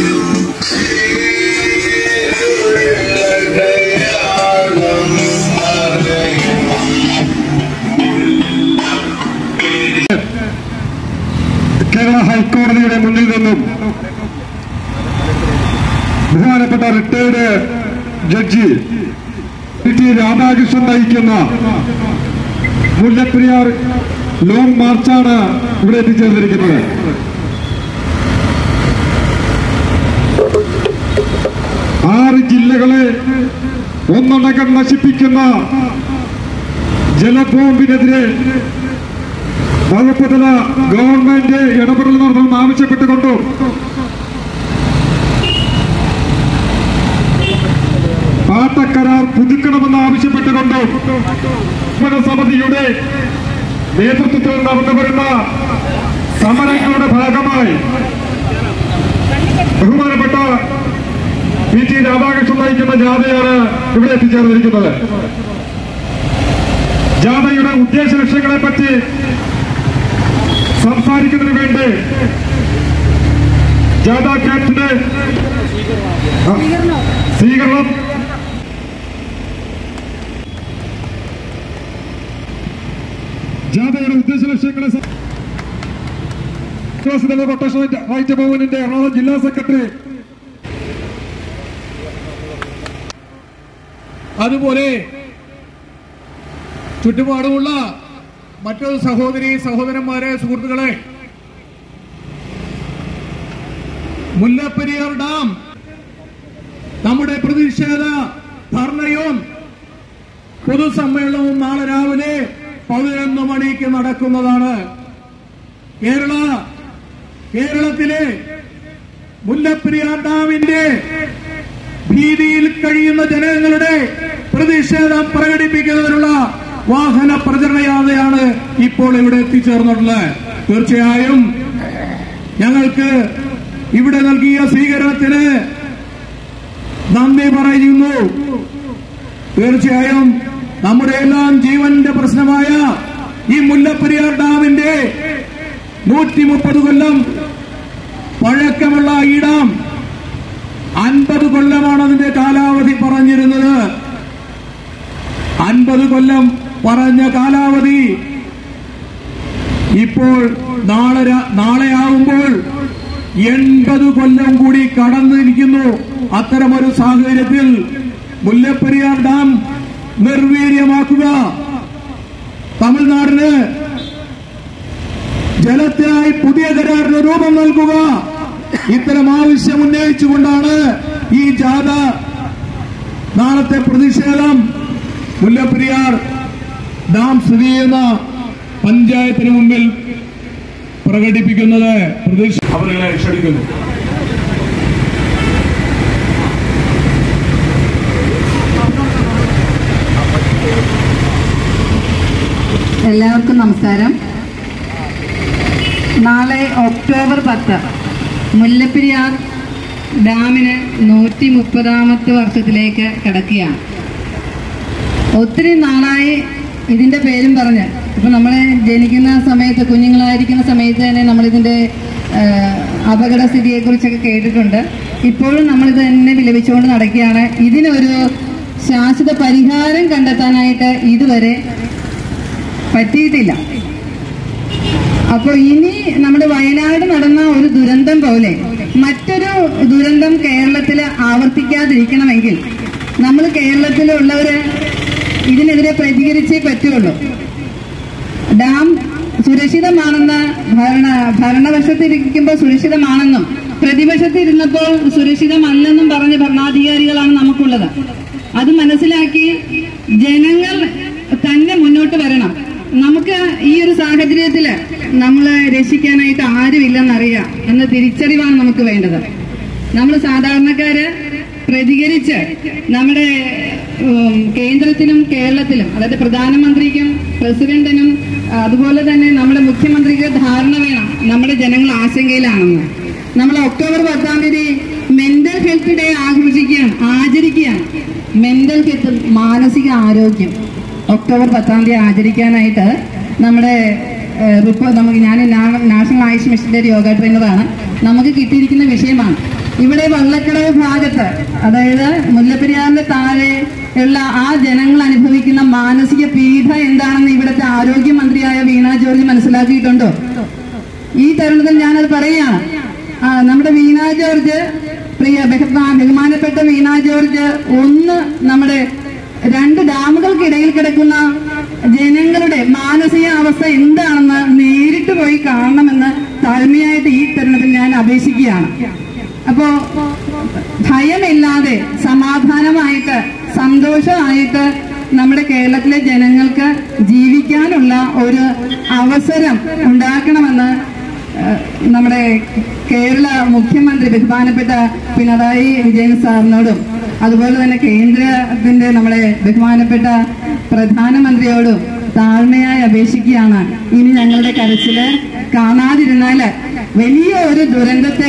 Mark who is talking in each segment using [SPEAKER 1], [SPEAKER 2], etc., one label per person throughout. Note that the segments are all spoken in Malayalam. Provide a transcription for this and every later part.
[SPEAKER 1] കേരള ഹൈക്കോടതിയുടെ മുന്നിൽ നിന്നും ബഹുമാനപ്പെട്ട retired judge T T Radhakrishnan നയിക്കുന്ന മുല്ലപ്പെരിയാർ ലോങ് മാർച്ചാണ് ഇവിടെ എത്തിച്ചേർന്നിരിക്കുന്നത് ആറ് ജില്ലകളെ ഒന്നടങ്കം നശിപ്പിക്കുന്ന ജലബോംബിനെതിരെ വകുപ്പ് തല ഗവൺമെന്റ് ഇടപെടൽ നടത്തണമെന്ന് ആവശ്യപ്പെട്ടുകൊണ്ടും പാട്ടക്കരാർ പുതുക്കണമെന്ന് ആവശ്യപ്പെട്ടുകൊണ്ടും സമിതിയുടെ നേതൃത്വത്തിൽ നടന്നു വരുന്ന സമരങ്ങളുടെ ഭാഗമായി ബഹുമാനപ്പെട്ട പി ടി രാധാകൃഷ്ണൻ നയിക്കുന്ന ജാഥയാണ് ഇവിടെ എത്തിച്ചേർന്നിരിക്കുന്നത് ജാഥയുടെ ഉദ്ദേശ ലക്ഷ്യങ്ങളെ പറ്റി സംസാരിക്കുന്നതിന് വേണ്ടി ജാഥ ക്യാപ്റ്റന് ആ, സ്വീകരണം ജാഥയുടെ ഉദ്ദേശ ലക്ഷ്യങ്ങളെ സം- വിശ്വാസികളുടെ റൊട്ടേഷൻ റൈറ്റ് ഭവനിന്റെ എറണാകുളം ജില്ലാ സെക്രട്ടറി
[SPEAKER 2] അതുപോലെ ചുറ്റുപാടുമുള്ള മറ്റു സഹോദരി സഹോദരന്മാരെ സുഹൃത്തുക്കളെ മുല്ലപ്പെരിയാർ ഡാം നമ്മുടെ പ്രതിഷേധ ധർണയും പൊതുസമ്മേളനവും നാളെ രാവിലെ പതിനൊന്ന് മണിക്ക് നടക്കുന്നതാണ് കേരള കേരളത്തിലെ മുല്ലപ്പെരിയാർ ഡാമിന്റെ ഭീതിയിൽ കഴിയുന്ന ജനങ്ങളുടെ പ്രതിഷേധം പ്രകടിപ്പിക്കുന്നതിനുള്ള വാഹന പ്രചരണ യാത്രയാണ് ഇപ്പോൾ ഇവിടെ എത്തിച്ചേർന്നിട്ടുള്ളത് തീർച്ചയായും ഞങ്ങൾക്ക് ഇവിടെ നൽകിയ സ്വീകരണത്തിന് നന്ദി പറയുന്നു തീർച്ചയായും നമ്മുടെ എല്ലാം ജീവന്റെ പ്രശ്നമായ ഈ മുല്ലപ്പെരിയാർ ഡാമിന്റെ നൂറ്റി മുപ്പത് കൊല്ലം പഴക്കമുള്ള ഈ ഡാം അൻപത് കൊല്ലമാണ് അതിന്റെ കാലാവധി പറഞ്ഞിരുന്നത് അൻപത് കൊല്ലം പറഞ്ഞ കാലാവധി ഇപ്പോൾ നാളെ രാ- നാളെ ആവുമ്പോൾ എൺപത് കൊല്ലം കൂടി കടന്നിരിക്കുന്നു അത്തരമൊരു സാഹചര്യത്തിൽ മുല്ലപ്പെരിയാർ ഡാം നിർവീര്യമാക്കുക തമിഴ്നാടിന് ജലത്തിനായി പുതിയ കരാറിന് രൂപം നൽകുക ഇത്തരം ആവശ്യം ഉന്നയിച്ചുകൊണ്ടാണ് ഈ ജാഥ നാളത്തെ പ്രതിഷേധം മുല്ലപ്പെരിയാർ ഡാം സ്ഥിതി ചെയ്യുന്ന പഞ്ചായത്തിന് മുമ്പിൽ പ്രകടിപ്പിക്കുന്നത് പ്രതീക്ഷ അവരെ ക്ഷണിക്കുന്നു
[SPEAKER 3] എല്ലാവർക്കും നമസ്കാരം നാളെ ഒക്ടോബർ പത്ത് മുല്ലപ്പെരിയാർ ഡാമിന് നൂറ്റി മുപ്പതാമത്തെ വർഷത്തിലേക്ക് കിടക്കുകയാണ് ഒത്തിരി നാളായി ഇതിൻ്റെ പേരും പറഞ്ഞ് ഇപ്പം നമ്മൾ ജനിക്കുന്ന സമയത്ത് കുഞ്ഞുങ്ങളായിരിക്കുന്ന സമയത്ത് തന്നെ നമ്മളിതിൻ്റെ അപകടസ്ഥിതിയെക്കുറിച്ചൊക്കെ കേട്ടിട്ടുണ്ട് ഇപ്പോഴും നമ്മളിത് തന്നെ വിലപിച്ചുകൊണ്ട് നടക്കുകയാണ് ഇതിനൊരു ശാശ്വത പരിഹാരം കണ്ടെത്താനായിട്ട് ഇതുവരെ പറ്റിയിട്ടില്ല അപ്പോൾ ഇനി നമ്മുടെ വയനാട് നടന്ന ഒരു ദുരന്തം പോലെ മറ്റൊരു ദുരന്തം കേരളത്തിൽ ആവർത്തിക്കാതിരിക്കണമെങ്കിൽ നമ്മൾ കേരളത്തിലുള്ളവര് ഇതിനെതിരെ പ്രതികരിച്ചേ പറ്റുള്ളൂ ഡാം സുരക്ഷിതമാണെന്ന് ഭരണ ഭരണപക്ഷത്തിരിക്കുമ്പോൾ സുരക്ഷിതമാണെന്നും പ്രതിപക്ഷത്തിരുന്നപ്പോൾ സുരക്ഷിതമല്ലെന്നും പറഞ്ഞ ഭരണാധികാരികളാണ് നമുക്കുള്ളത് അത് മനസ്സിലാക്കി ജനങ്ങൾ തന്നെ മുന്നോട്ട് വരണം നമുക്ക് ഈ ഒരു സാഹചര്യത്തിൽ നമ്മളെ രക്ഷിക്കാനായിട്ട് ആരുമില്ലെന്നറിയാം എന്ന തിരിച്ചറിവാണ് നമുക്ക് വേണ്ടത് നമ്മൾ സാധാരണക്കാര് പ്രതികരിച്ച് നമ്മുടെ ഉം, കേന്ദ്രത്തിലും കേരളത്തിലും അതായത് പ്രധാനമന്ത്രിക്കും പ്രസിഡന്റിനും അതുപോലെ തന്നെ നമ്മുടെ മുഖ്യമന്ത്രിക്ക് ധാരണ വേണം നമ്മുടെ ജനങ്ങൾ ആശങ്കയിലാണെന്ന് നമ്മൾ ഒക്ടോബർ പത്താം തീയതി മെന്റൽ ഹെൽത്ത് ഡേ ആഘോഷിക്കുകയാണ് ആചരിക്കുകയാണ് മെന്റൽ ഹെൽത്ത് മാനസിക ആരോഗ്യം ഒക്ടോബർ പത്താം തീയതി ആചരിക്കാനായിട്ട് നമ്മുടെ റിപ്പോർട്ട് നമുക്ക് ഞാൻ നാ- നാഷണൽ ആയുഷ് മിഷന്റെ ഒരു യോഗ ട്രെയിനറാണ് നമുക്ക് കിട്ടിയിരിക്കുന്ന വിഷയമാണ് ഇവിടെ വള്ളക്കടവ് ഭാഗത്ത് അതായത് മുല്ലപ്പെരിയാറിന്റെ താഴെ ഉള്ള ആ ജനങ്ങൾ അനുഭവിക്കുന്ന മാനസിക പീഡ എന്താണെന്ന് ഇവിടുത്തെ ആരോഗ്യമന്ത്രിയായ വീണ ജോർജ് മനസ്സിലാക്കിയിട്ടുണ്ടോ ഈ തരുണത്തിൽ ഞാനത് പറയുകയാണ് ആ, നമ്മുടെ വീണ ജോർജ് പ്രിയ ബഹുമാ- ബഹുമാനപ്പെട്ട വീണ ജോർജ് ഒന്ന് നമ്മുടെ രണ്ട് ഡാമുകൾക്കിടയിൽ കിടക്കുന്ന ജനങ്ങളുടെ മാനസിക അവസ്ഥ എന്താണെന്ന് നേരിട്ട് പോയി കാണണമെന്ന് താഴ്മയായിട്ട് ഈ തരുണത്തിൽ ഞാൻ അപേക്ഷിക്കുകയാണ് അപ്പോ ഭയമില്ലാതെ സമാധാനമായിട്ട് സന്തോഷമായിട്ട് നമ്മുടെ കേരളത്തിലെ ജനങ്ങൾക്ക് ജീവിക്കാനുള്ള ഒരു അവസരം ഉണ്ടാക്കണമെന്ന് ഏഹ്, നമ്മുടെ കേരള മുഖ്യമന്ത്രി ബഹുമാനപ്പെട്ട പിണറായി വിജയൻ സാറിനോടും അതുപോലെ തന്നെ കേന്ദ്രത്തിന്റെ നമ്മുടെ ബഹുമാനപ്പെട്ട പ്രധാനമന്ത്രിയോടും താഴ്മയായി അപേക്ഷിക്കുകയാണ് ഇനി ഞങ്ങളുടെ കരച്ചില് കാണാതിരുന്നാല് വലിയ ഒരു ദുരന്തത്തെ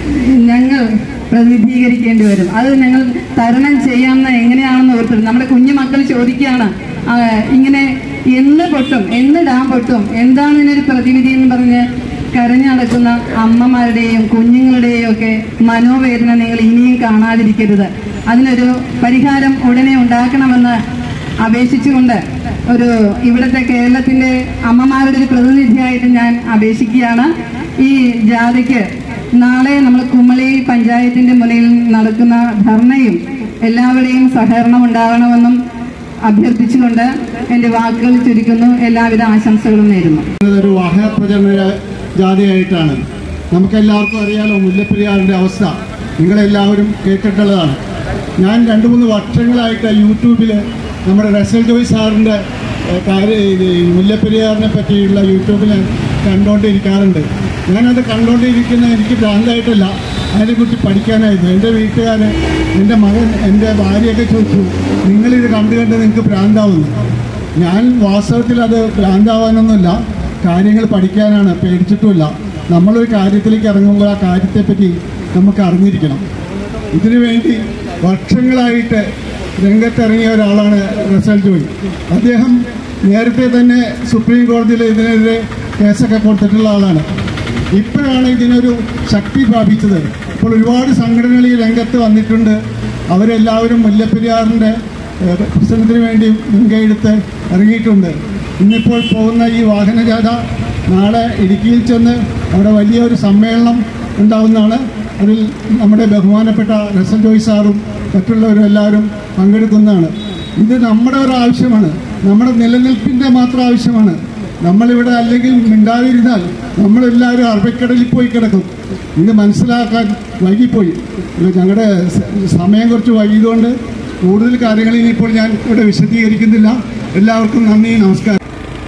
[SPEAKER 3] ഞങ്ങൾ പ്രതിനിധീകരിക്കേണ്ടി വരും അത് ഞങ്ങൾ തരണം ചെയ്യാമെന്ന് എങ്ങനെയാണെന്ന് ഓർത്തിട്ട് നമ്മുടെ കുഞ്ഞു മക്കൾ ചോദിക്കുകയാണ് ആ, ഇങ്ങനെ എന്ന് പൊട്ടും എന്ന് ഡാം പൊട്ടും എന്താണ് ഇതിനൊരു പ്രതിവിധി എന്ന് പറഞ്ഞ് കരഞ്ഞു നടക്കുന്ന അമ്മമാരുടെയും കുഞ്ഞുങ്ങളുടെയും ഒക്കെ മനോവേദന നിങ്ങൾ ഇനിയും കാണാതിരിക്കരുത് അതിനൊരു പരിഹാരം ഉടനെ ഉണ്ടാക്കണമെന്ന് അപേക്ഷിച്ചുകൊണ്ട് ഒരു ഇവിടുത്തെ കേരളത്തിന്റെ അമ്മമാരുടെ ഒരു പ്രതിനിധിയായിട്ട് ഞാൻ അപേക്ഷിക്കുകയാണ് ഈ ജാഥയ്ക്ക് നാളെ നമ്മൾ കുമളി പഞ്ചായത്തിന്റെ മുന്നിൽ നടക്കുന്ന ധർണയും എല്ലാവരുടെയും സഹകരണം ഉണ്ടാകണമെന്നും അഭ്യർത്ഥിച്ചുകൊണ്ട് എന്റെ വാക്കുകൾ ചുരുക്കുന്നു എല്ലാവിധ ആശംസകളും നേരുന്നു
[SPEAKER 4] ഒരു വാഹന പ്രചരണ ജാഥയായിട്ടാണ് നമുക്കെല്ലാവർക്കും അറിയാലോ മുല്ലപ്പെരിയാറിൻ്റെ അവസ്ഥ നിങ്ങളെല്ലാവരും കേട്ടിട്ടുള്ളതാണ് ഞാൻ രണ്ട് മൂന്ന് വർഷങ്ങളായിട്ട് യൂട്യൂബിൽ നമ്മുടെ റസൽ ജോയ് സാറിൻ്റെ ഏഹ്, കാര്യ ഇത് ഈ മുല്ലപ്പെരിയാറിനെ പറ്റിയുള്ള യൂട്യൂബിൽ ഞാൻ കണ്ടുകൊണ്ടിരിക്കാറുണ്ട് ഞാനത് കണ്ടുകൊണ്ടിരിക്കുന്ന എനിക്ക് ഭ്രാന്തായിട്ടല്ല അതിനെക്കുറിച്ച് പഠിക്കാനായിരുന്നു എൻ്റെ വീട്ടുകാർ എൻ്റെ മകൻ എൻ്റെ ഭാര്യയൊക്കെ ചോദിച്ചു നിങ്ങളിത് കണ്ടു കണ്ട് നിങ്ങൾക്ക് ഭ്രാന്താവുന്നു ഞാൻ വാസ്തവത്തിൽ അത് ഭ്രാന്താവാനൊന്നുമില്ല കാര്യങ്ങൾ പഠിക്കാനാണ് പേടിച്ചിട്ടുമില്ല നമ്മളൊരു കാര്യത്തിലേക്ക് ഇറങ്ങുമ്പോൾ ആ കാര്യത്തെപ്പറ്റി നമുക്ക് അറിഞ്ഞിരിക്കണം ഇതിനു വേണ്ടി വർഷങ്ങളായിട്ട് രംഗത്തിറങ്ങിയ ഒരാളാണ് റസൽ ജോയ് അദ്ദേഹം നേരത്തെ തന്നെ സുപ്രീം കോടതിയിൽ ഇതിനെതിരെ കേസൊക്കെ കൊടുത്തിട്ടുള്ള ആളാണ് ഇപ്പോഴാണ് ഇതിനൊരു ശക്തി പ്രാപിച്ചത് ഇപ്പോൾ ഒരുപാട് സംഘടനകൾ ഈ രംഗത്ത് വന്നിട്ടുണ്ട് അവരെല്ലാവരും മുല്ലപ്പെരിയാറിൻ്റെ ഏഹ്, പ്രശ്നത്തിന് വേണ്ടി മുൻകൈയെടുത്ത് ഇറങ്ങിയിട്ടുണ്ട് ഇന്നിപ്പോൾ പോകുന്ന ഈ വാഹനജാഥ നാളെ ഇടുക്കിയിൽ ചെന്ന് അവിടെ വലിയൊരു സമ്മേളനം ഉണ്ടാവുന്നതാണ് അതിൽ നമ്മുടെ ബഹുമാനപ്പെട്ട റസൽ ജോയ് സാറും മറ്റുള്ളവരും എല്ലാവരും പങ്കെടുക്കുന്നതാണ് ഇത് നമ്മുടെ ഒരു ആവശ്യമാണ് നമ്മുടെ നിലനിൽപ്പിൻ്റെ മാത്രം ആവശ്യമാണ് നമ്മളിവിടെ അല്ലെങ്കിൽ മിണ്ടാതിരുന്നാൽ നമ്മളെല്ലാവരും അറബിക്കടലിൽ പോയി കിടക്കും ഇത് മനസ്സിലാക്കാൻ വൈകിപ്പോയി ഇത് ഞങ്ങളുടെ സ- സമയം കുറച്ച് വൈകിയതുകൊണ്ട് കൂടുതൽ കാര്യങ്ങൾ ഇനിയിപ്പോൾ ഞാൻ ഇവിടെ വിശദീകരിക്കുന്നില്ല എല്ലാവർക്കും നന്ദി നമസ്കാരം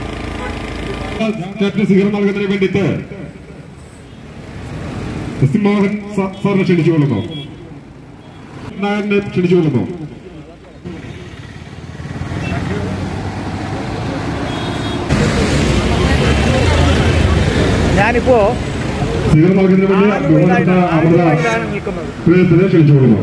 [SPEAKER 1] ക്യാപ്റ്റൻ സ്വീകരണം നൽകുന്നതിന് വേണ്ടിയിട്ട് എസ് സി മോഹൻ സ- സാറിനെ ക്ഷണിച്ചുകൊള്ളുന്നു നായരനെ ക്ഷണിച്ചുകൊള്ളുന്നു
[SPEAKER 5] ഞാനിപ്പോ
[SPEAKER 1] സ്വീകരണം നൽകുന്നതിന് വേണ്ടി ബഹുമാനപ്പെട്ട അമൃത പ്രിയത്തിനെ ക്ഷണിച്ചുകൊള്ളുന്നു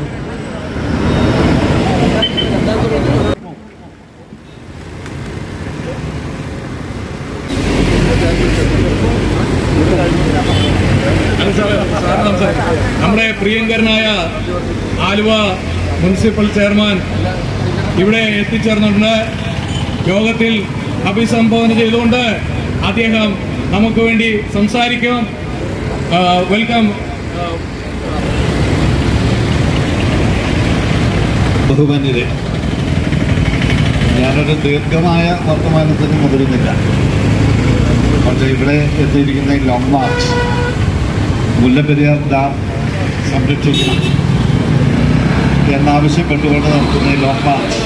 [SPEAKER 2] നമ്മുടെ പ്രിയങ്കരനായ ആലുവ മുനിസിപ്പൽ ചെയർമാൻ ഇവിടെ എത്തിച്ചേർന്നിട്ടുണ്ട് യോഗത്തിൽ അഭിസംബോധന ചെയ്തുകൊണ്ട് അദ്ദേഹം നമുക്ക് വേണ്ടി സംസാരിക്കും ആ, വെൽക്കം
[SPEAKER 6] ബഹുമാന്യരെ ഞാനൊരു ദീർഘമായ വർത്തമാനത്തിന് മുതിരുന്നില്ല പക്ഷേ ഇവിടെ എത്തിയിരിക്കുന്ന ഈ ലോങ് മാർച്ച് മുല്ലപ്പെരിയാർ ഡാം സംരക്ഷിക്കണം എന്നാവശ്യപ്പെട്ടുകൊണ്ട് നടത്തുന്ന ഈ ലോങ് മാർച്ച്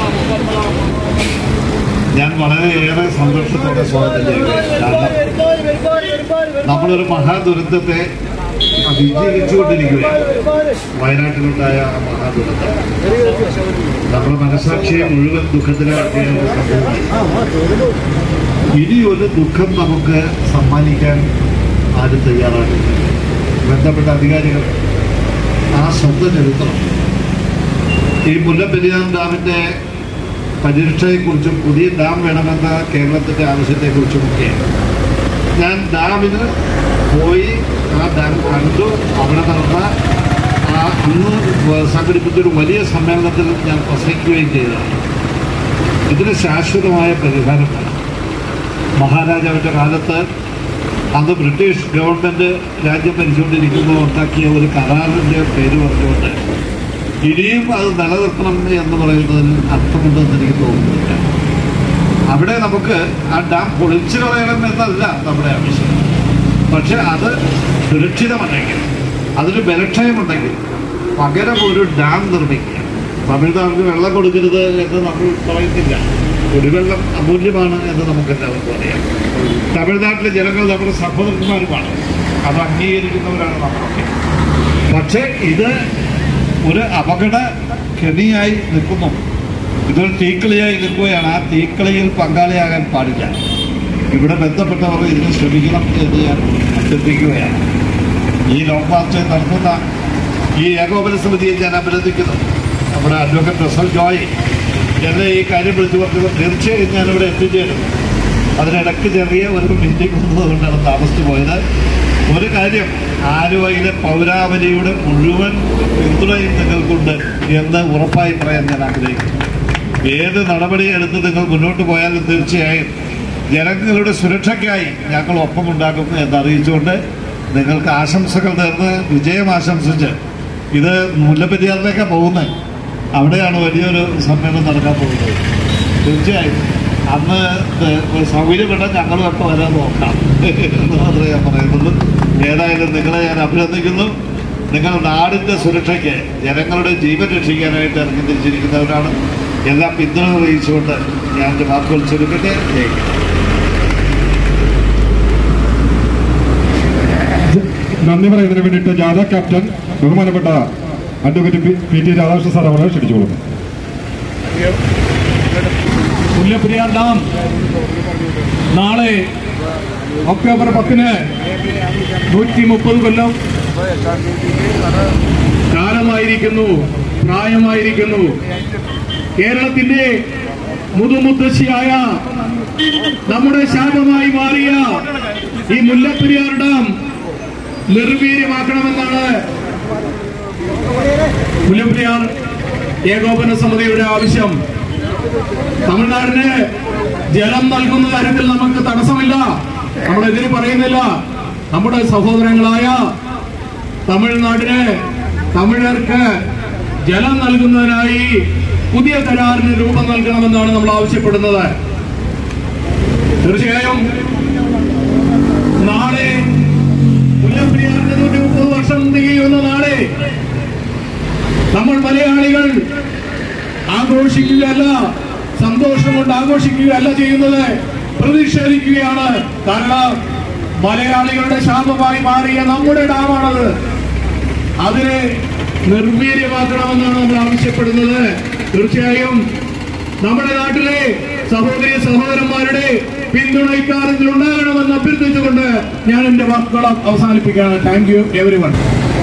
[SPEAKER 6] ഞാൻ വളരെയേറെ സന്തോഷത്തോടെ സ്വാഗതം ചെയ്യുകയാണ് കാരണം നമ്മളൊരു മഹാദുരന്തത്തെ അതിജീവിച്ചുകൊണ്ടിരിക്കുകയാണ് വയനാട്ടിലുണ്ടായ ആ മഹാദുരന്തം നമ്മുടെ മനസാക്ഷിയെ മുഴുവൻ ദുഃഖത്തിലാക്കിയ ഒരു സംഭവമാണ് ഇനി ഒരു ദുഃഖം നമുക്ക് സമ്മാനിക്കാൻ ആരും തയ്യാറാകില്ല ബന്ധപ്പെട്ട അധികാരികൾ ആ ശ്രദ്ധ ചെലുത്തണം ഈ മുല്ലപ്പെരിയാർ ഡാമിന്റെ പരിരക്ഷയെക്കുറിച്ചും പുതിയ ഡാം വേണമെന്ന കേരളത്തിന്റെ ആവശ്യത്തെക്കുറിച്ചുമൊക്കെ ഞാൻ ഡാമിന് പോയി ആ ഡാം കണ്ടു അവിടെ നടന്ന ആ അന്ന് സംഘടിപ്പിച്ചൊരു വലിയ സമ്മേളനത്തിൽ ഞാൻ പ്രസംഗിക്കുകയും ചെയ്തതാണ് ഇതിന് ശാശ്വതമായ പരിഹാരം വേണം മഹാരാജാവിൻ്റെ കാലത്ത് അന്ന് ബ്രിട്ടീഷ് ഗവൺമെൻറ് രാജ്യം ഭരിച്ചുകൊണ്ടിരിക്കുമ്പോൾ ഉണ്ടാക്കിയ ഒരു കരാറിൻ്റെ പേര് പറഞ്ഞുകൊണ്ട് ഇനിയും അത് നിലനിർത്തണം എന്ന് പറയുന്നതിന് അർത്ഥമുണ്ടെന്ന് എനിക്ക് തോന്നുന്നില്ല അവിടെ നമുക്ക് ആ ഡാം പൊളിച്ചു കളയണം എന്നല്ല നമ്മുടെ ആവശ്യം പക്ഷെ അത് സുരക്ഷിതമല്ലെങ്കിൽ അതിന് ബലക്ഷയമുണ്ടെങ്കിൽ പകരം ഒരു ഡാം നിർമ്മിക്കുക തമിഴ്നാടിന് വെള്ളം കൊടുക്കരുത് എന്ന് നമ്മൾ പറയുന്നില്ല കുടിവെള്ളം അമൂല്യമാണ് എന്ന് നമുക്ക് എല്ലാവർക്കും അറിയാം തമിഴ്നാട്ടിലെ ജനങ്ങൾ നമ്മുടെ സഹോദരന്മാരുമാണ് അത് അംഗീകരിക്കുന്നവരാണ് നമ്മളൊക്കെ പക്ഷേ ഇത് ഒരു അപകട കെണിയായി നിൽക്കുന്നു ഇതൊരു തീക്കളിയായി നിൽക്കുകയാണ് ആ തീക്കളിയിൽ പങ്കാളിയാകാൻ പാടില്ല ഇവിടെ ബന്ധപ്പെട്ടവർ ഇതിന് ശ്രമിക്കണം എന്ന് ഞാൻ അഭ്യർത്ഥിക്കുകയാണ് ഈ ലോക് മാർച്ച് നടത്തുന്ന ഈ ഏകോപന സമിതിയെ ഞാൻ അഭിനന്ദിക്കുന്നു നമ്മുടെ അഡ്വക്കേറ്റ് റസൽ ജോയ് എന്നെ ഈ കാര്യം വിളിച്ചു പറഞ്ഞപ്പോൾ തീർച്ചയായും ഞാനിവിടെ എത്തിച്ചേരും അതിനിടയ്ക്ക് ചെറിയ ഒരു മീറ്റിംഗ് വന്നതുകൊണ്ടാണ് താമസിച്ചു പോയത് ഒരു കാര്യം ആലുവയിലെ പൗരാവലിയുടെ മുഴുവൻ പിന്തുണയും നിങ്ങൾക്കുണ്ട് എന്ന് ഉറപ്പായി പറയാൻ ഞാൻ ആഗ്രഹിക്കുന്നു ഏത് നടപടി എടുത്ത് നിങ്ങൾ മുന്നോട്ട് പോയാലും തീർച്ചയായും ജനങ്ങളുടെ സുരക്ഷയ്ക്കായി ഞങ്ങൾ ഒപ്പമുണ്ടാകും എന്നറിയിച്ചുകൊണ്ട് നിങ്ങൾക്ക് ആശംസകൾ നേർന്ന് വിജയം ആശംസിച്ച് ഇത് മുല്ലപ്പെരിയാറിലേക്കാണ് പോകുന്നത് അവിടെയാണ് വലിയൊരു സമ്മേളനം നടക്കാൻ പോകുന്നത് തീർച്ചയായും അന്ന് സൗകര്യപ്പെട്ടാൽ ഞങ്ങളുമൊക്കെ വരാൻ നോക്കാം എന്ന് മാത്രമേ ഞാൻ പറയുന്നുള്ളൂ ഏതായാലും നിങ്ങളെ ഞാൻ അഭിനന്ദിക്കുന്നു നിങ്ങൾ നാടിൻ്റെ സുരക്ഷയ്ക്ക് ജനങ്ങളുടെ ജീവൻ രക്ഷിക്കാനായിട്ട് ഇറങ്ങി തിരിച്ചിരിക്കുന്നവരാണ് എല്ലാം പിന്തുണ അറിയിച്ചുകൊണ്ട് ഞാൻ എൻ്റെ വാക്കുകൾ ചുരുക്കട്ടെ ജയിക്കും
[SPEAKER 1] നന്ദി പറയുന്നതിന് വേണ്ടിയിട്ട് ജാഥ ക്യാപ്റ്റൻ ബഹുമാനപ്പെട്ട advocate P- P T Radhakrishnan sir അവരെ ക്ഷണിച്ചു കൊടുക്കും
[SPEAKER 2] മുല്ലപ്പെരിയാർ ഡാം നാളെ ഒക്ടോബർ പത്തിന് നൂറ്റി മുപ്പത് കൊല്ലം കാലമായിരിക്കുന്നു പ്രായമായിരിക്കുന്നു കേരളത്തിന്റെ മുതുമുത്തശ്ശിയായ നമ്മുടെ ശാപമായി മാറിയ ഈ മുല്ലപ്പെരിയാർ ഡാം നിർവീര്യമാക്കണമെന്നാണ് മുല്ലപ്പെരിയാർ ഏകോപന സമിതിയുടെ ആവശ്യം തമിഴ്നാടിന് ജലം നൽകുന്ന കാര്യത്തിൽ നമുക്ക് തടസ്സമില്ല നമ്മൾ എതിര് പറയുന്നില്ല നമ്മുടെ സഹോദരങ്ങളായ തമിഴ്നാടിന് തമിഴർക്ക് ജലം നൽകുന്നതിനായി പുതിയ കരാറിന് രൂപം നൽകണമെന്നാണ് നമ്മൾ ആവശ്യപ്പെടുന്നത് തീർച്ചയായും നാളെ മുല്ലപ്പെരിയാറിന്റെ നൂറ്റി മുപ്പത് വർഷം തികയുന്ന നാളെ നമ്മൾ മലയാളികൾ ആഘോഷിക്കുകയല്ല സന്തോഷം കൊണ്ട് ആഘോഷിക്കുകയല്ല ചെയ്യുന്നത് പ്രതിഷേധിക്കുകയാണ് കാരണം മലയാളികളുടെ ശാപമായി മാറിയ നമ്മുടെ ഡാമാണത് അതിനെ നിർവീര്യമാക്കണമെന്നാണ് നമ്മൾ ആവശ്യപ്പെടുന്നത് തീർച്ചയായും നമ്മുടെ നാട്ടിലെ സഹോദരി സഹോദരന്മാരുടെ പിന്തുണ ഇക്കാര്യത്തിൽ ഉണ്ടാകണമെന്ന് അഭ്യർത്ഥിച്ചുകൊണ്ട് ഞാൻ എന്റെ വാക്കുകൾ അവസാനിപ്പിക്കുകയാണ് താങ്ക് യു എവരി വൺ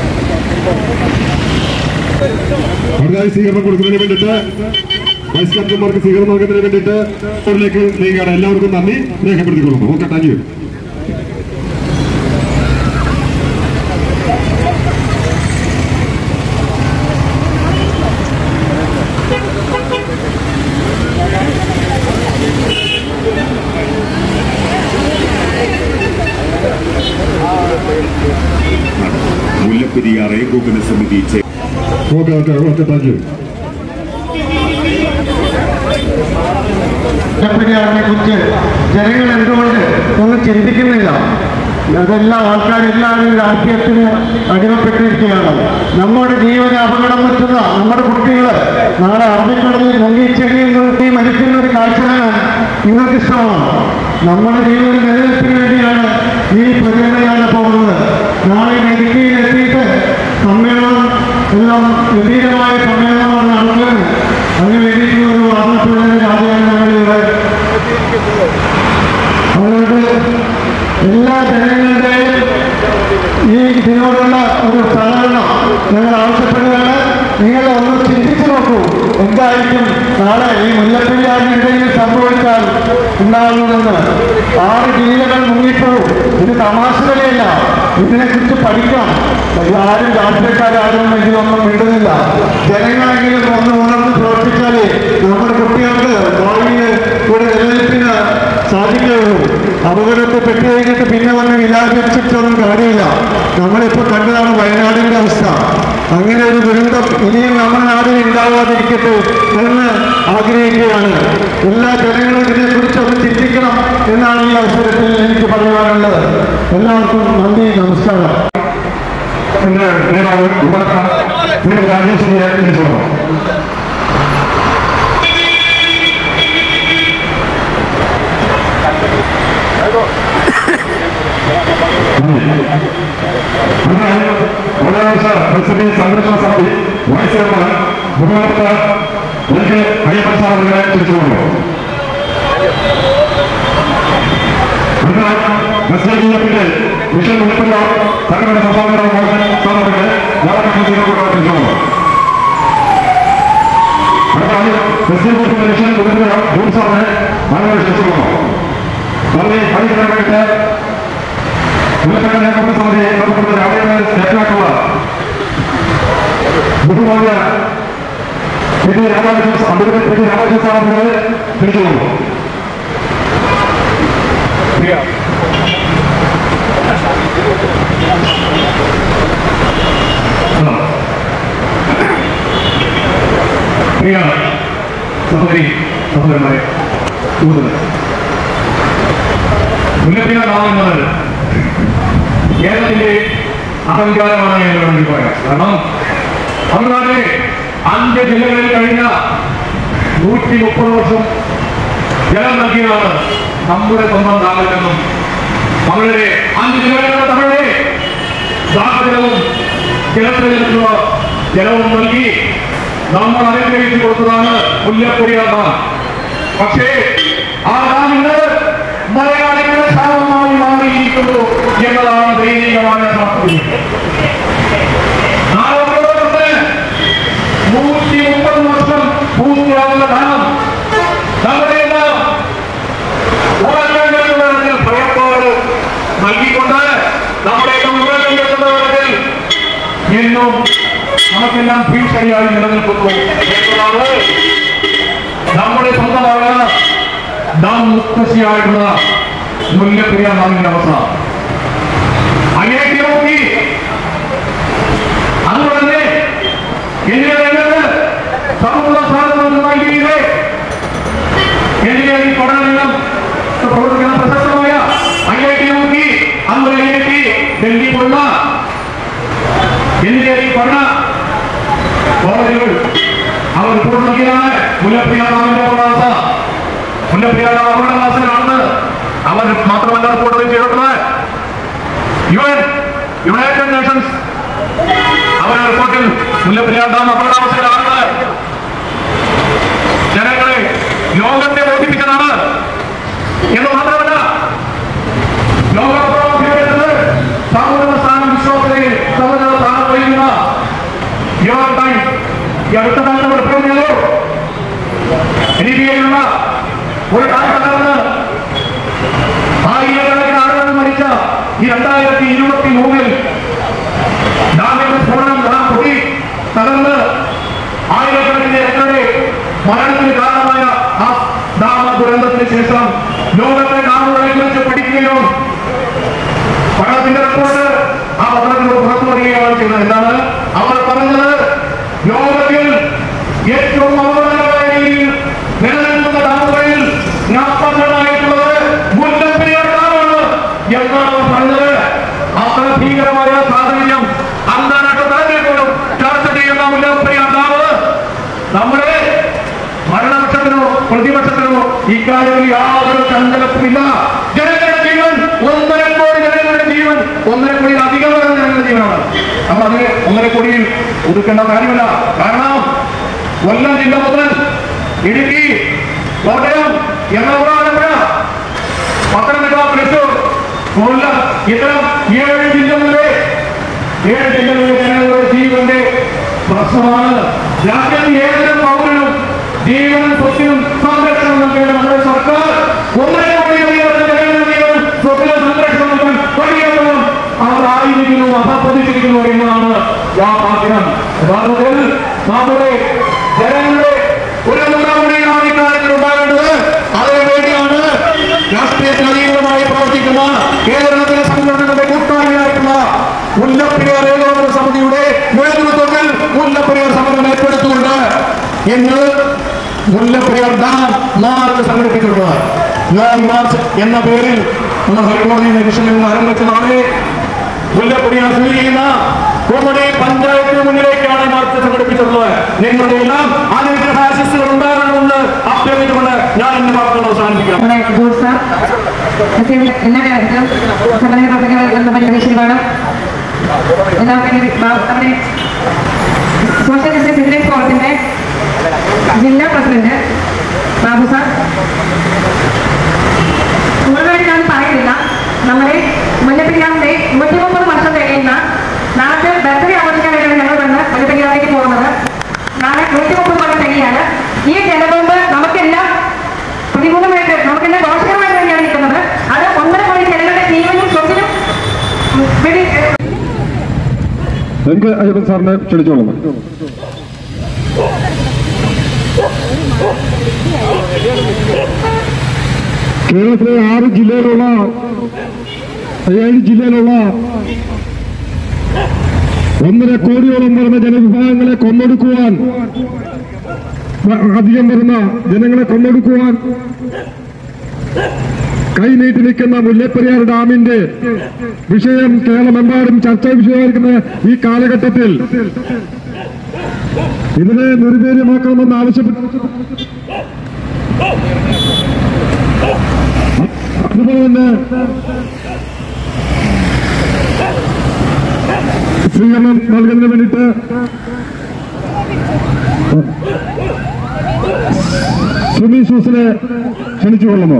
[SPEAKER 1] അടുത്തതായി സ്വീകരണം കൊടുക്കുന്നതിന് വേണ്ടിയിട്ട് വൈസ് ക്യാപ്റ്റന്മാർക്ക് സ്വീകരണം നൽകുന്നതിന് വേണ്ടിയിട്ട് അവരിലേക്ക് നീങ്ങുകയാണ് എല്ലാവർക്കും നന്ദി രേഖപ്പെടുത്തിക്കൊള്ളുന്നു ഓക്കെ താങ്ക് യു
[SPEAKER 5] മുല്ലപ്പെരിയാർ ഏകോപന സമിതി ചെ-
[SPEAKER 1] okay okay okay thank you
[SPEAKER 4] മുല്ലപ്പെരിയാറിനെ കുറിച്ച് ജനങ്ങൾ എന്തുകൊണ്ട് ഒന്നും ചിന്തിക്കുന്നില്ല അതെല്ലാം ആൾക്കാരെല്ലാവരും രാഷ്ട്രീയത്തിന് അടിമപ്പെട്ടിരിക്കുകയാണ് നമ്മുടെ ജീവന അപകടം പറ്റുന്ന നമ്മുടെ കുട്ടികൾ നാളെ അറബിക്കടലിൽ നെല്ലിച്ചെടിയിൽ നിർത്തി മരിക്കുന്ന ഒരു കാഴ്ച കാണാൻ നിങ്ങൾക്ക് ഇഷ്ടമാണ് നമ്മുടെ ജീവന നിലനിൽപ്പിന് വേണ്ടിയാണ് ഈ പരിഗണനയാണ് പോകുന്നത് നാളെ ഇടുക്കിയിൽ എത്തിയിട്ട് സമ്മേളനം എല്ലാം ഗംഭീരമായ സമ്മേളനമാണ് നടക്കുന്നത് അതിന് വേണ്ടിയിട്ടുള്ള ഒരു വാദപ്രചരണ രാജയാണ് ഞങ്ങളിവിടെ അതുകൊണ്ട് എല്ലാ ജനങ്ങളുടെയും ഈ ഇതിനോടുള്ള ഒരു സഹകരണം ഞങ്ങൾ ആവശ്യപ്പെടുകയാണ് നിങ്ങൾ ഒന്ന് ചിന്തിച്ചു നോക്കൂ എന്തായിരിക്കും നാളെ ഈ മുല്ലപ്പെരിയാറിനിടയിൽ സംഭവിച്ചാൽ ഉണ്ടാകുന്നതെന്ന് ആറ് ജില്ലകൾ മുങ്ങിപ്പോവും ഇത് തമാശ കളിയല്ല ഇതിനെക്കുറിച്ച് പഠിക്കാം ആരും രാഷ്ട്രീയക്കാരും ഇതിലൊന്നും വിടുന്നില്ല ജനങ്ങളെങ്കിലും ഒന്ന് ഉണർന്ന് പ്രവർത്തിച്ചാലേ നമ്മുടെ കുട്ടികൾക്ക് ഭാവിയിൽ ഇവിടെ നിലനിൽപ്പിന് സാധിക്കുകയുള്ളൂ അപകടത്തിൽ പെട്ടു കഴിഞ്ഞിട്ട് പിന്നെ വന്ന് വിലാപിച്ചിട്ടൊന്നും കാര്യമില്ല നമ്മളിപ്പോൾ കണ്ടതാണ് വയനാടിന്റെ അവസ്ഥ അങ്ങനെ ഒരു ദുരന്തം ഇനിയും നമ്മുടെ നാടിൽ ഉണ്ടാകാതിരിക്കട്ടെ എന്ന് ആഗ്രഹിക്കുകയാണ് എല്ലാ ജനങ്ങളും ഇതിനെക്കുറിച്ച് ഒന്ന് ചിന്തിക്കണം എന്നാണ് ഈ അവസരത്തിൽ എനിക്ക് പറയുവാനുള്ളത് എല്ലാവർക്കും നന്ദി നമസ്കാരം
[SPEAKER 1] എന്റെ നേതാവ് ഉമ്മറക്കാണ് ശ്രീ രാജേശ്വരിയെ ക്ഷണിച്ചോളൂ ബുധനാഴ്ച പരിസ്ഥിതി സംരക്ഷണ സമിതി വൈസ് ചെയർമാൻ ബഹുമാനപ്പെട്ട എനിക്ക് അയ്യപ്പൻ സാർ അവരെ ക്ഷണിച്ചുകൊള്ളു മെസ്സേജിന്റെ മിഷൻ ഉൾപ്പെടെ സംഘടന സംസ്ഥാന മോഹൻ സ്ഥാനത്തിന് വളരെ ക്ഷണിച്ചുകൊള്ളു അടുത്താണ് മെസ്സേജ് മിഷൻ ഉൾപ്പെടെ ജൂൺ സാറിനെ വളരെ ക്ഷണിച്ചുകൊള്ളു നന്ദി പഠിക്കുന്നവർക്ക് ഉന്നത നേതൃത്വ സമിതി ബന്ധപ്പെട്ട രാഷ്ട്രീയ സ്റ്റേറ്റിനായിട്ടുള്ള ബഹുമാന്യ P T Radhakrishnan advocate P T Radhakrishnan സാറിനെ ക്ഷണിച്ചുകൊള്ളു പ്രിയ സഹോദരി സഹോദരന്മാരെ കൂടുതൽ മുല്ലപ്പിന നാമെന്നത് കേരളത്തിന്റെ അഹങ്കാരമാണ് എന്ന് വേണമെങ്കിൽ പറയാം കാരണം തമിഴ്നാട്ടിലെ അഞ്ച് ജില്ലകളിൽ കഴിഞ്ഞ നൂറ്റി മുപ്പത് വർഷം ജലം നൽകിയതാണ് നമ്മുടെ സ്വന്തം നാമല്ലെന്നും തമിഴരെ അഞ്ച് ജില്ലകളിലുള്ള തമിഴരെ ദാഹജലവും ജലത്തിൽ നിന്നുള്ള ജലവും നൽകി നമ്മൾ അനുഗ്രഹിച്ചു കൊടുത്തതാണ് മുല്ലപ്പെരിയാർ ഡാം പക്ഷേ ആ ഡാം ഇന്ന് മലയാളികളുടെ ശാപമായി മാറിയിരിക്കുന്നു എന്നതാണ് ദൈനികമായ സാഹചര്യം നാളെ നൂറ്റി മുപ്പത് വർഷം പൂർത്തിയാവുന്ന ഡാം നമ്മുടെ എല്ലാം ഉറങ്ങുന്നവരിൽ ഭയപ്പാട് നൽകിക്കൊണ്ട് നമ്മുടെ ഉറങ്ങുന്നവരിൽ എന്നും നമുക്കെല്ലാം ഭീഷണിയായി നിലനിൽക്കുന്നു എന്നതാണ് നമ്മുടെ സ്വന്തമായ നാം മുത്തശ്ശിയായിട്ടുള്ള മുല്ലപ്പെരിയാർ നാമിന്റെ അവസ്ഥ അങ്ങനെയൊക്കെ നോക്കി അതുകൊണ്ട് തന്നെ എഞ്ചിനീയറിംഗ് സമൂഹ സാധനം നൽകിയില്ലേ എഞ്ചിനീയറിംഗ് പഠനരംഗം പ്രവർത്തിക്കുന്ന പ്രശസ്തമായ ഐ ഐ ടി നോക്കി അന്ന് ഐ ഐ ടി ഡൽഹി പോലുള്ള എഞ്ചിനീയറിംഗ് പഠന കോളേജുകൾ അവർ റിപ്പോർട്ട് നൽകിയതാണ് മുല്ലപ്പെരിയാർ ഡാമിന്റെ അപകടാവസ്ഥ മുല്ലപ്പെരിയാർ ഡാം അപകടാവസ്ഥയിലാണെന്ന് അവർ മാത്രമല്ല റിപ്പോർട്ട് ചെയ്തിട്ടുള്ളത് യു എൻ യുണൈറ്റഡ് നേഷൻസ് അവരുടെ റിപ്പോർട്ടിൽ മുല്ലപ്പെരിയാർ ഡാം അപകടാവസ്ഥയിലാണെന്ന് ജനങ്ങളെ ലോകത്തെ ബോധിപ്പിച്ചതാണ് എന്ന് മാത്രമല്ല ലോകപ്രവർത്തിക്കുന്നത് സൗഹൃദ സ്ഥാനം വിശ്വാസതയിൽ സൗഹൃദ സ്ഥാനം വഹിക്കുന്ന ന്യൂയോർക്ക് ടൈംസ് ഈ അടുത്ത കാലത്ത് റിപ്പോർട്ട് ചെയ്തു ലിബിയയിലുള്ള ഒരു ഡാം തകർന്ന് ആയിരക്കണക്കിന് ആളുകൾ മരിച്ച ഈ രണ്ടായിരത്തി ഇരുപത്തി മൂന്നിൽ ഡാമിന്റെ സ്ഫോടനം ഡാം പൊട്ടി തകർന്ന് ആയിരക്കണക്കിന് ജനങ്ങളുടെ മരണത്തിന് കാരണമായ ആ ഡാമ ദുരന്തത്തിന് ശേഷം ലോകത്തെ ഡാമുകളെ കുറിച്ച് പഠിക്കുകയും പഠനത്തിന്റെ റിപ്പോർട്ട് ആ പഠനത്തിലൂടെ പുറത്തു വരികയാണ് ചെയ്തത് എന്താണ് അവർ പറഞ്ഞത് ലോകത്തിൽ ഏറ്റവും അപകടകരമായ രീതിയിൽ നിലനിൽക്കുന്ന ഡാമുകളിൽ നാൽപ്പത്തെണ്ണായിട്ടുള്ളത് മുല്ലപ്പെരിയാർ ഡാമാണ് എന്നാണ് അവർ പറഞ്ഞത് അത്ര ഭീകരമായ സാഹചര്യം അന്താരാഷ്ട്ര തലത്തിൽ പോലും ചർച്ച ചെയ്യുന്ന മുല്ലപ്പെരിയാർ ഡാം നമ്മുടെ ഭരണപക്ഷത്തിനോ പ്രതിപക്ഷത്തിനോ ഇക്കാര്യത്തിൽ യാതൊരു ചഞ്ചലത്തുമില്ല ജനങ്ങളുടെ ജീവൻ ഒന്നര കോടി ജനങ്ങളുടെ ജീവൻ ഒന്നര കോടിയിൽ അധികം വരുന്ന ജനങ്ങളുടെ ജീവനാണ് നമ്മൾ അതിന് ഒന്നര കോടിയിൽ ഒതുക്കേണ്ട കാര്യമില്ല കാരണം കൊല്ലം ജില്ല മുതൽ ഇടുക്കി കോട്ടയം എറണാകുളം പത്തനംതിട്ട തൃശൂർ കൊല്ലം ഇത്തരം ഏഴ് ജില്ലകളിലെ ഏഴ് ജില്ലകളിലെ ജനങ്ങളുടെ ജീവന്റെ പ്രശ്നമാണ് രാജ്യത്ത് ഏതൊരു പൗരനും ജീവനും സ്വത്തിനും സംരക്ഷണം നൽകേണ്ട നമ്മുടെ സർക്കാർ ഒന്നര കോടി ജനങ്ങളുടെ ജീവനും സ്വത്തിനും സംരക്ഷണം നൽകാൻ കഴിയാത്തതും അവർ ആയി
[SPEAKER 2] ആഗ്രഹിക്കുന്നു എന്നതാണ് യാഥാർത്ഥ്യം യഥാർത്ഥത്തിൽ നമ്മുടെ ജനങ്ങളുടെ ഒരു നടപടിയാണ് ഇക്കാര്യത്തിൽ ഉണ്ടാകേണ്ടത് അതിനുവേണ്ടിയാണ് രാഷ്ട്രീയത്തിന് അതീതമായി പ്രവർത്തിക്കുന്ന കേരളത്തിലെ സംഘടനകളുടെ കൂട്ടായ്മയായിട്ടുള്ള മുല്ലപ്പെരിയാർ ഏകോപന സമിതിയുടെ നേതൃത്വത്തിൽ മുല്ലപ്പെരിയാർ സമരം ഏറ്റെടുത്തുകൊണ്ട് ഇന്ന് മുല്ലപ്പെരിയാർ ഡാം മാർച്ച് സംഘടിപ്പിച്ചിട്ടുണ്ട് ലോങ് മാർച്ച് എന്ന പേരിൽ നമ്മൾ ഹൈക്കോടതി നിരീക്ഷണിൽ നിന്ന് ആരംഭിച്ച നാളെ മുല്ലപ്പെരിയാർ സ്ഥിതി ചെയ്യുന്ന കുമടി പഞ്ചായത്തിന് മുന്നിലേക്കാണ് ഈ മാർച്ച് സംഘടിപ്പിച്ചിട്ടുള്ളത് നിങ്ങളുടെ എല്ലാം അനുഗ്രഹ ആശസ്സുകൾ ഉണ്ടാകണമെന്ന് അഭ്യർത്ഥിച്ചുകൊണ്ട് ഞാൻ എന്റെ വാക്കുകൾ അവസാനിപ്പിക്കാം
[SPEAKER 7] നമ്മുടെ ജോസ് സാർ മുസ്ലിം എല്ലാ കാര്യത്തിലും സംഘടന പ്രവർത്തകർ എന്ന പരിപാടി വേണം എല്ലാവരും നമ്മുടെ സോഷ്യൽ ജസ്റ്റിസ് വില്ലേജ് ഫോറത്തിന്റെ ജില്ലാ പ്രസിഡന്റ് ബാബു സാർ മുഴുവൻ ഞാൻ പറയുന്നില്ല നമ്മുടെ മുല്ലപ്പെരിയാറിന്റെ നൂറ്റി മുപ്പത് വർഷം തികയുന്ന നാളത്തെ ബർത്ത്ഡേ ആഘോഷിക്കാനായിട്ടാണ് ഞങ്ങൾ വന്ന് മുല്ലപ്പെരിയാറിലേക്ക് പോകുന്നത് നാളെ നൂറ്റി മുപ്പത് കൊല്ലം തികയാണ് ഈ ജലബോംബ് നമുക്കെല്ലാം പ്രതികൂലമായിട്ട് നമുക്കെല്ലാം ദോഷകരമായിട്ട് തന്നെയാണ് നിൽക്കുന്നത് അത് ഒന്നര കോടി ജനങ്ങളുടെ ജീവനും സ്വത്തിനും വെടി
[SPEAKER 1] എനിക്ക് അയ്യപ്പൻ സാറിനെ ക്ഷണിച്ചോളാം കേരളത്തിലെ ആറ് ജില്ലയിലുള്ള ഏഴ് ജില്ലയിലുള്ള ഒന്നര കോടിയോളം വരുന്ന ജനവിഭാഗങ്ങളെ കൊന്നൊടുക്കുവാൻ വ- അധികം വരുന്ന ജനങ്ങളെ കൊന്നൊടുക്കുവാൻ കൈനീട്ടി നിൽക്കുന്ന മുല്ലപ്പെരിയാർ ഡാമിന്റെ വിഷയം കേരളമെമ്പാടും ചർച്ചാ വിഷയമായിരിക്കുന്ന ഈ കാലഘട്ടത്തിൽ ഇതിനെ നിർവീര്യമാക്കണമെന്ന് ആവശ്യപ്പെട്ടു അതുപോലെ തന്നെ സ്വീകരണം നൽകുന്നതിന് വേണ്ടിയിട്ട് സുമി സൂസിനെ ക്ഷണിച്ചുകൊള്ളുന്നു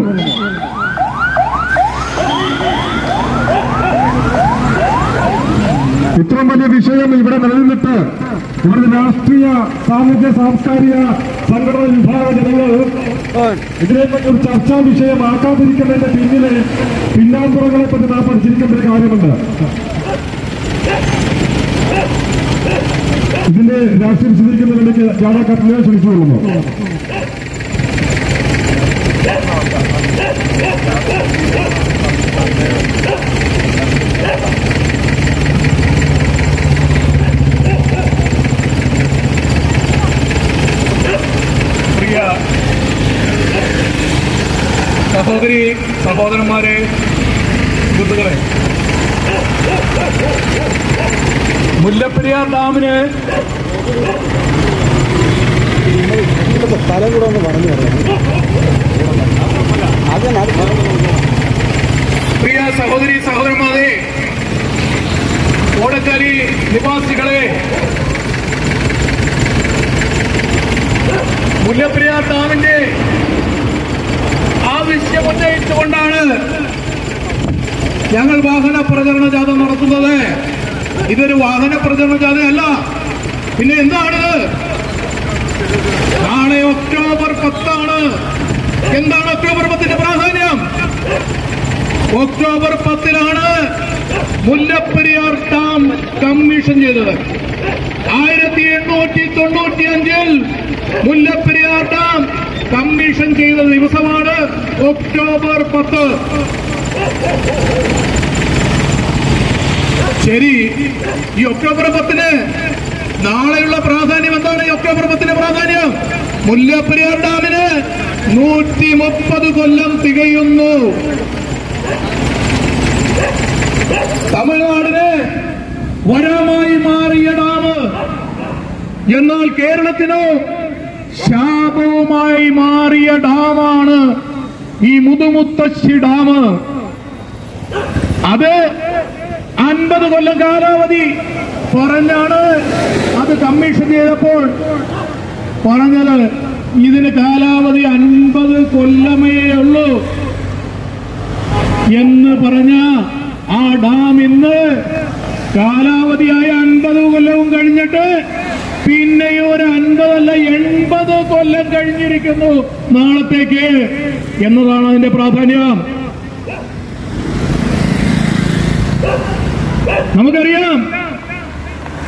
[SPEAKER 1] ഇത്രയും വലിയ വിഷയം ഇവിടെ നിലനിന്നിട്ട് ഇവിടുത്തെ രാഷ്ട്രീയ സാമൂഹ്യ സാംസ്കാരിക സംഘടന വിഭാഗ ജനങ്ങൾ ഇതിനെപ്പറ്റി ഒരു ചർച്ചാ വിഷയമാക്കാതിരിക്കുന്നതിന്റെ പിന്നിലെ പിന്നാമ്പുറങ്ങളെ പറ്റി നാം പഠിച്ചിരിക്കേണ്ട ഒരു കാര്യമുണ്ട് ഇതിന്റെ രാഷ്ട്രീയം വിശദീകരിക്കുന്നതിലേക്ക് ജാഥാ കത്തിനെ ക്ഷണിച്ചുകൊള്ളുന്നു
[SPEAKER 2] പ്രിയ സഹോദരി സഹോദരന്മാരെ സുഹൃത്തുക്കളെ മുല്ലപ്പെരിയാർ ഡാമിന് പ്രിയ സഹോദരി സഹോദരന്മാരെ ഓടച്ചാലി നിവാസികളെ മുല്ലപ്പെരിയാർ ഡാമിന്റെ ആവശ്യം ഉന്നയിച്ചുകൊണ്ടാണ് ഞങ്ങൾ വാഹന പ്രചരണ ജാഥ നടത്തുന്നത് ഇതൊരു വാഹന പ്രചരണ ജാഥയല്ല പിന്നെ എന്താണിത് നാളെ ഒക്ടോബർ പത്താണ് എന്താണ് ഒക്ടോബർ പത്തിന്റെ പ്രാധാന്യം ഒക്ടോബർ പത്തിലാണ് മുല്ലപ്പെരിയാർ ഡാം കമ്മീഷൻ ചെയ്തത് ആയിരത്തി എണ്ണൂറ്റി തൊണ്ണൂറ്റി അഞ്ചിൽ മുല്ലപ്പെരിയാർ ഡാം കമ്മീഷൻ ചെയ്ത ദിവസമാണ് ഒക്ടോബർ പത്ത് ശരി ഈ ഒക്ടോബർ പത്തിന് നാളെയുള്ള പ്രാധാന്യം എന്താണ് ഈ ഒക്ടോബർ പത്തിന് പ്രാധാന്യം മുല്ലപ്പെരിയാർ ഡാമിന് നൂറ്റി മുപ്പത് കൊല്ലം തികയുന്നു തമിഴ്നാടിന് വരമായി മാറിയ ഡാം എന്നാൽ കേരളത്തിനോ ശാപവുമായി മാറിയ ഡാമാണ് ഈ മുതുമുത്തശ്ശി ഡാം അത് അൻപത് കൊല്ലം കാലാവധി പറഞ്ഞാണ് അത് കമ്മീഷൻ ചെയ്തപ്പോൾ പറഞ്ഞത് ഇതിന് കാലാവധി അൻപത് കൊല്ലമേ ഉള്ളൂ എന്ന് പറഞ്ഞ ആ ഡാം ഇന്ന് കാലാവധിയായ അൻപത് കൊല്ലവും കഴിഞ്ഞിട്ട് പിന്നെയും ഒരു അൻപതല്ല എൺപത് കൊല്ലം കഴിഞ്ഞിരിക്കുന്നു നാളത്തേക്ക് എന്നതാണ് അതിന്റെ പ്രാധാന്യം നമുക്കറിയാം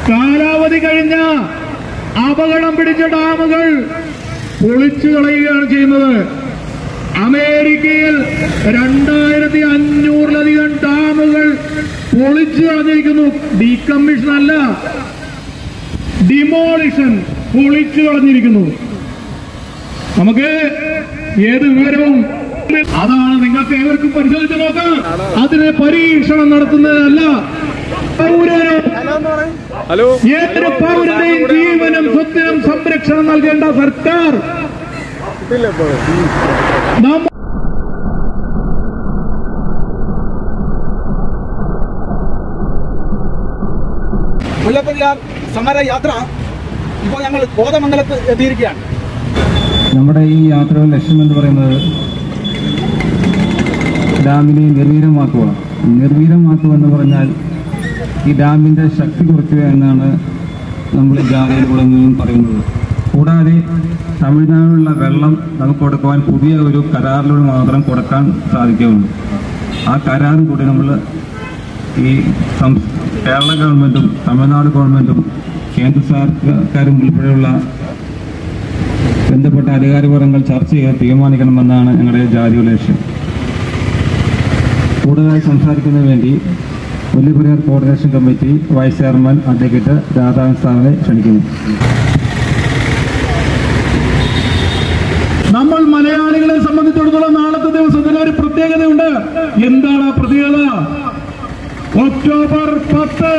[SPEAKER 2] കാലാവധി കഴിഞ്ഞ അപകടം പിടിച്ച ഡാമുകൾ പൊളിച്ചു കളയുകയാണ് ചെയ്യുന്നത് അമേരിക്കയിൽ രണ്ടായിരത്തി അഞ്ഞൂറിലധികം ഡാമുകൾ പൊളിച്ചു കളഞ്ഞിരിക്കുന്നു ഡീകമ്മീഷൻ അല്ല ഡിമോളിഷൻ പൊളിച്ചു കളഞ്ഞിരിക്കുന്നു നമുക്ക് ഏത് വിവരവും അതാണ് നിങ്ങൾക്ക് ഏവർക്കും പരിശോധിച്ച് നോക്കാം അതിനെ പരീക്ഷണം നടത്തുന്നതല്ല പൗരന് ഏതൊരു പൗരനെയും ജീവനും സ്വത്തിനും സംരക്ഷണം നൽകേണ്ട സർക്കാർ നാം
[SPEAKER 8] മുല്ലപ്പെരിയാർ സമരയാത്ര ഇപ്പോൾ ഞങ്ങൾ കോതമംഗലത്ത് എത്തിയിരിക്കുകയാണ്
[SPEAKER 9] നമ്മുടെ ഈ യാത്രയുടെ ലക്ഷ്യം എന്ന് പറയുന്നത് ഡാമിനെ നിർവീര്യമാക്കുക നിർവീര്യമാക്കുക എന്ന് പറഞ്ഞാൽ ഈ ഡാമിൻ്റെ ശക്തി കുറയ്ക്കുക എന്നാണ് നമ്മൾ ഈ ജാഥയിലൂടെ നിന്നും പറയുന്നത് കൂടാതെ തമിഴ്നാടിലുള്ള വെള്ളം നമുക്ക് കൊടുക്കുവാൻ പുതിയ ഒരു കരാറിലൂടെ മാത്രം കൊടുക്കാൻ സാധിക്കുകയുള്ളൂ ആ കരാറും കൂടി നമ്മൾ ഈ സം- കേരള ഗവൺമെൻറ്റും തമിഴ്നാട് ഗവൺമെൻറ്റും കേന്ദ്ര സർക്കാരും ഉൾപ്പെടെയുള്ള ബന്ധപ്പെട്ട അധികാരപരങ്ങൾ ചർച്ച ചെയ്ത് തീരുമാനിക്കണമെന്നാണ് ഞങ്ങളുടെ ജാതിയുടെ ലക്ഷ്യം കൂടുതലായി സംസാരിക്കുന്നതിന് വേണ്ടി Mullaperiyar coordination committee vice chairman advocate Radhakrishnan സാറിനെ ക്ഷണിക്കുന്നു
[SPEAKER 2] നമ്മൾ മലയാളികളെ സംബന്ധിച്ചിടത്തോളം നാളത്തെ ദിവസത്തിന് ഒരു പ്രത്യേകതയുണ്ട് എന്താണ് ആ പ്രത്യേകത ഒക്ടോബർ പത്ത്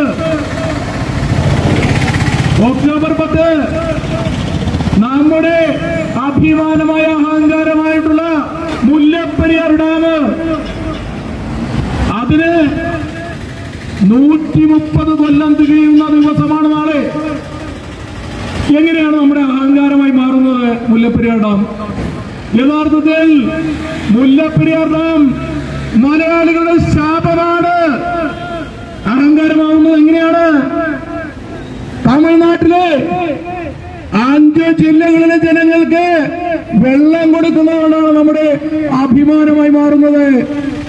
[SPEAKER 2] ഒക്ടോബർ പത്ത് നമ്മുടെ അഭിമാനമായ അഹങ്കാരമായിട്ടുള്ള മുല്ലപ്പെരിയാർ ഡാം അതിന് നൂറ്റി മുപ്പത് കൊല്ലം തികയുന്ന ദിവസമാണ് നാളെ എങ്ങനെയാണ് നമ്മുടെ അഹങ്കാരമായി മാറുന്നത് മുല്ലപ്പെരിയാർ ഡാം യഥാർത്ഥത്തിൽ മുല്ലപ്പെരിയാർ ഡാം മലയാളികളുടെ ശാപമാണ് അഹങ്കാരമാവുന്നത് എങ്ങനെയാണ് തമിഴ്നാട്ടിലെ അഞ്ച് ജില്ലകളിലെ ജനങ്ങൾക്ക് വെള്ളം കൊടുക്കുന്നതാണ് നമ്മുടെ അഭിമാനമായി മാറുന്നത്